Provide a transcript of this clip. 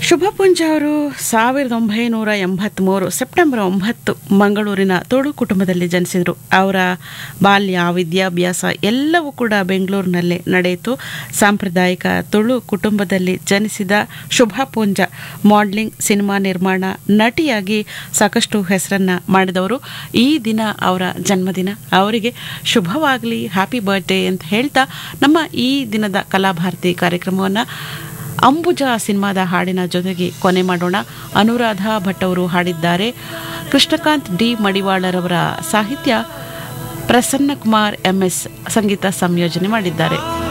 ಶುಭ ಪುಂಜ ಅವರು ಸಾವಿರದ ಒಂಬೈನೂರ ಎಂಬತ್ತ್ಮೂರು ಸೆಪ್ಟೆಂಬರ್ ಒಂಬತ್ತು ಮಂಗಳೂರಿನ ತುಳು ಕುಟುಂಬದಲ್ಲಿ ಜನಿಸಿದರು ಅವರ ಬಾಲ್ಯ ವಿದ್ಯಾಭ್ಯಾಸ ಎಲ್ಲವೂ ಕೂಡ ಬೆಂಗಳೂರಿನಲ್ಲೇ ನಡೆಯಿತು ಸಾಂಪ್ರದಾಯಿಕ ತುಳು ಕುಟುಂಬದಲ್ಲಿ ಜನಿಸಿದ ಶುಭ ಪುಂಜ ಮಾಡ್ಲಿಂಗ್ ಸಿನಿಮಾ ನಿರ್ಮಾಣ ನಟಿಯಾಗಿ ಸಾಕಷ್ಟು ಹೆಸರನ್ನ ಮಾಡಿದವರು ಈ ದಿನ ಅವರ ಜನ್ಮದಿನ ಅವರಿಗೆ ಶುಭವಾಗಲಿ ಹ್ಯಾಪಿ ಬರ್ತ್ಡೇ ಅಂತ ಹೇಳ್ತಾ ನಮ್ಮ ಈ ದಿನದ ಕಲಾಭಾರತಿ ಕಾರ್ಯಕ್ರಮವನ್ನು ಅಂಬುಜ ಸಿನಿಮಾದ ಹಾಡಿನ ಜೊತೆಗೆ ಕೊನೆ ಮಾಡೋಣ ಅನುರಾಧ ಭಟ್ ಅವರು ಹಾಡಿದ್ದಾರೆ ಕೃಷ್ಣಕಾಂತ್ ಡಿ ಮಡಿವಾಳರವರ ಸಾಹಿತ್ಯ ಪ್ರಸನ್ನ ಕುಮಾರ್ ಎಂಎಸ್ ಸಂಗೀತ ಸಂಯೋಜನೆ ಮಾಡಿದ್ದಾರೆ